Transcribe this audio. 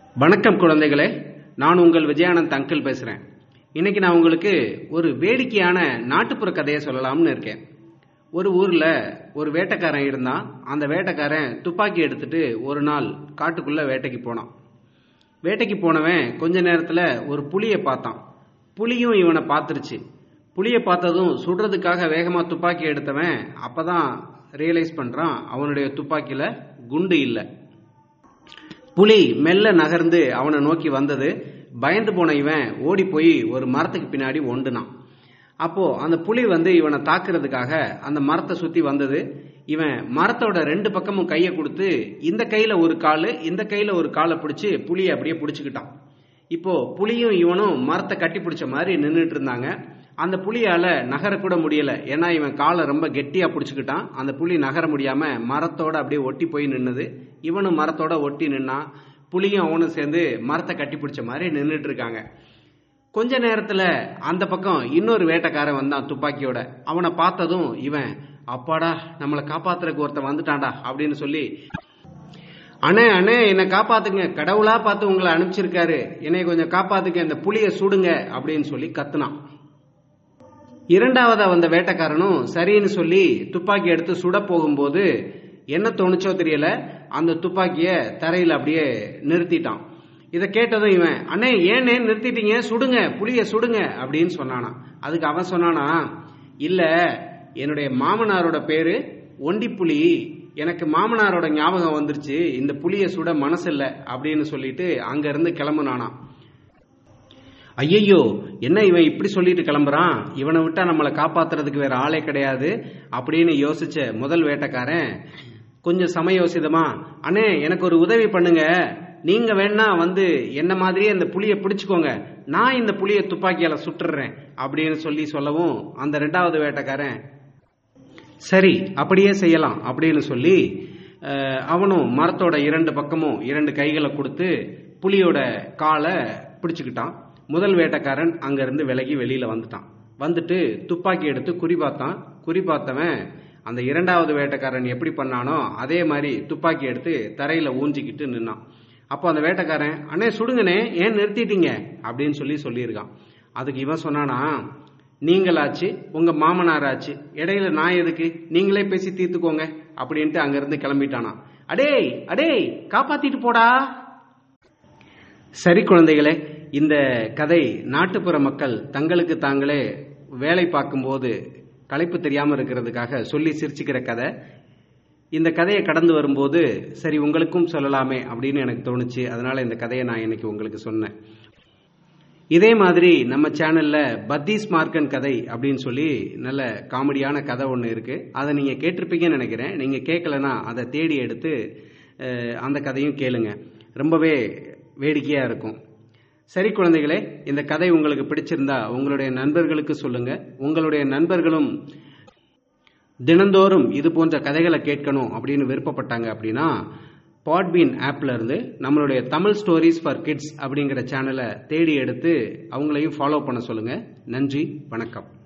வணக்கம் குழந்தைகளே நான் உங்கள் விஜயானந்த் அங்கிள் பேசுகிறேன் இன்னைக்கு நான் உங்களுக்கு ஒரு வேடிக்கையான நாட்டுப்புற கதையை சொல்லலாம்னு இருக்கேன் ஒரு ஊரில் ஒரு வேட்டைக்காரன் இருந்தான் அந்த வேட்டைக்காரன் துப்பாக்கி எடுத்துட்டு ஒரு நாள் காட்டுக்குள்ள வேட்டைக்கு போனான் வேட்டைக்கு போனவன் கொஞ்ச நேரத்தில் ஒரு புலியை பார்த்தான் புலியும் இவனை பார்த்துருச்சு புலியை பார்த்ததும் சுடுறதுக்காக வேகமாக துப்பாக்கி எடுத்தவன் அப்பதான் ரியலைஸ் பண்ணுறான் அவனுடைய துப்பாக்கியில் குண்டு இல்லை புலி மெல்ல நகர்ந்து அவனை நோக்கி வந்தது பயந்து போன இவன் ஓடி போய் ஒரு மரத்துக்கு பின்னாடி ஒண்டுனான் அப்போ அந்த புலி வந்து இவனை தாக்குறதுக்காக அந்த மரத்தை சுத்தி வந்தது இவன் மரத்தோட ரெண்டு பக்கமும் கையை கொடுத்து இந்த கையில ஒரு காலு இந்த கையில ஒரு காலை பிடிச்சு புலியை அப்படியே பிடிச்சுக்கிட்டான் இப்போ புலியும் இவனும் மரத்தை கட்டி பிடிச்ச மாதிரி நின்றுட்டு இருந்தாங்க அந்த புலியால நகரக்கூட முடியல ஏன்னா இவன் காலை ரொம்ப கெட்டியா பிடிச்சுக்கிட்டான் அந்த புலி நகர முடியாம மரத்தோட அப்படியே ஒட்டி போய் நின்னுது இவனும் மரத்தோட ஒட்டி நின்னான் புலியும் அவனும் சேர்ந்து மரத்தை கட்டி பிடிச்ச மாதிரி நின்றுட்டு இருக்காங்க கொஞ்ச நேரத்துல அந்த பக்கம் இன்னொரு வேட்டைக்காரன் வந்தான் துப்பாக்கியோட அவனை பார்த்ததும் இவன் அப்பாடா நம்மளை காப்பாத்துறதுக்கு ஒருத்தன் வந்துட்டான்டா அப்படின்னு சொல்லி அண்ணே அண்ணே என்னை காப்பாத்துங்க கடவுளா பார்த்து உங்களை அனுப்பிச்சிருக்காரு என்னை கொஞ்சம் காப்பாத்துங்க இந்த புளிய சுடுங்க அப்படின்னு சொல்லி கத்துனான் இரண்டாவதா வந்த வேட்டைக்காரனும் சரின்னு சொல்லி துப்பாக்கி எடுத்து சுட போகும்போது என்ன தோணுச்சோ தெரியல அந்த துப்பாக்கிய தரையில் அப்படியே நிறுத்திட்டான் இதை கேட்டதும் இவன் அண்ணே ஏன்னே நிறுத்திட்டீங்க சுடுங்க புளிய சுடுங்க அப்படின்னு சொன்னானா அதுக்கு அவன் சொன்னானா இல்ல என்னுடைய மாமனாரோட பேரு ஒண்டிப்புலி எனக்கு மாமனாரோட ஞாபகம் வந்துருச்சு இந்த புளிய சுட மனசு இல்ல அப்படின்னு சொல்லிட்டு அங்க இருந்து கிளம்புனானா ஐயையோ என்ன இவன் இப்படி சொல்லிட்டு கிளம்புறான் இவனை விட்டா நம்மளை காப்பாத்துறதுக்கு வேற ஆளே கிடையாது அப்படின்னு யோசிச்ச முதல் வேட்டைக்காரன் கொஞ்சம் சமயோசிதமா அண்ணே எனக்கு ஒரு உதவி பண்ணுங்க நீங்க வேணா வந்து என்ன மாதிரியே இந்த புளிய பிடிச்சுக்கோங்க நான் இந்த புளிய துப்பாக்கியால சுட்டுறேன் அப்படின்னு சொல்லி சொல்லவும் அந்த ரெண்டாவது வேட்டைக்காரன் சரி அப்படியே செய்யலாம் அப்படின்னு சொல்லி அஹ், அவனும் மரத்தோட இரண்டு பக்கமும் இரண்டு கைகளை கொடுத்து புலியோட காலை பிடிச்சுக்கிட்டான் முதல் வேட்டைக்காரன் அங்கிருந்து விலகி வெளியில வந்துட்டான் வந்துட்டு துப்பாக்கி எடுத்து குறி பார்த்தான் குறி பார்த்தவன் அந்த இரண்டாவது வேட்டைக்காரன் எப்படி பண்ணானோ அதே மாதிரி துப்பாக்கி எடுத்து தரையில ஊஞ்சிக்கிட்டு நின்னான் அப்போ அந்த வேட்டைக்காரன் அண்ணே சுடுங்கண்ணே ஏன் நிறுத்திட்டீங்க அப்படின்னு சொல்லி சொல்லியிருக்கான் அதுக்கு இவன் சொன்னானா நீங்களாச்சு உங்க மாமனார் ஆச்சு இடையில நான் எதுக்கு நீங்களே பேசி தீர்த்துக்கோங்க அப்படின்ட்டு அங்கிருந்து கிளம்பிட்டானா அடேய் அடேய் காப்பாத்திட்டு போடா சரி குழந்தைகளே இந்த கதை நாட்டுப்புற மக்கள் தங்களுக்கு தாங்களே வேலை பார்க்கும்போது களைப்பு தெரியாம இருக்கிறதுக்காக சொல்லி சிரிச்சுக்கிற கதை இந்த கதையை கடந்து வரும்போது சரி உங்களுக்கும் சொல்லலாமே அப்படின்னு எனக்கு தோணுச்சு அதனால இந்த கதையை நான் இன்னைக்கு உங்களுக்கு சொன்னேன் இதே மாதிரி நம்ம சேனல்ல பத்தீஸ் மார்க்கன் கதை அப்படின்னு சொல்லி நல்ல காமெடியான கதை ஒன்று இருக்கு அதை நீங்க கேட்டிருப்பீங்கன்னு நினைக்கிறேன் நீங்க கேட்கலனா அதை தேடி எடுத்து அஹ், அந்த கதையும் கேளுங்க ரொம்பவே வேடிக்கையா இருக்கும் சரி குழந்தைகளே இந்த கதை உங்களுக்கு பிடிச்சிருந்தா உங்களுடைய நண்பர்களுக்கு சொல்லுங்க உங்களுடைய நண்பர்களும் தினந்தோறும் இது போன்ற கதைகளை கேட்கணும் அப்படின்னு விருப்பப்பட்டாங்க அப்படின்னா பாட்பீன் ஆப்ல இருந்து நம்மளுடைய தமிழ் ஸ்டோரிஸ் ஃபார் கிட்ஸ் அப்படிங்கிற சேனலை தேடி எடுத்து அவங்களையும் ஃபாலோ பண்ண சொல்லுங்க நன்றி வணக்கம்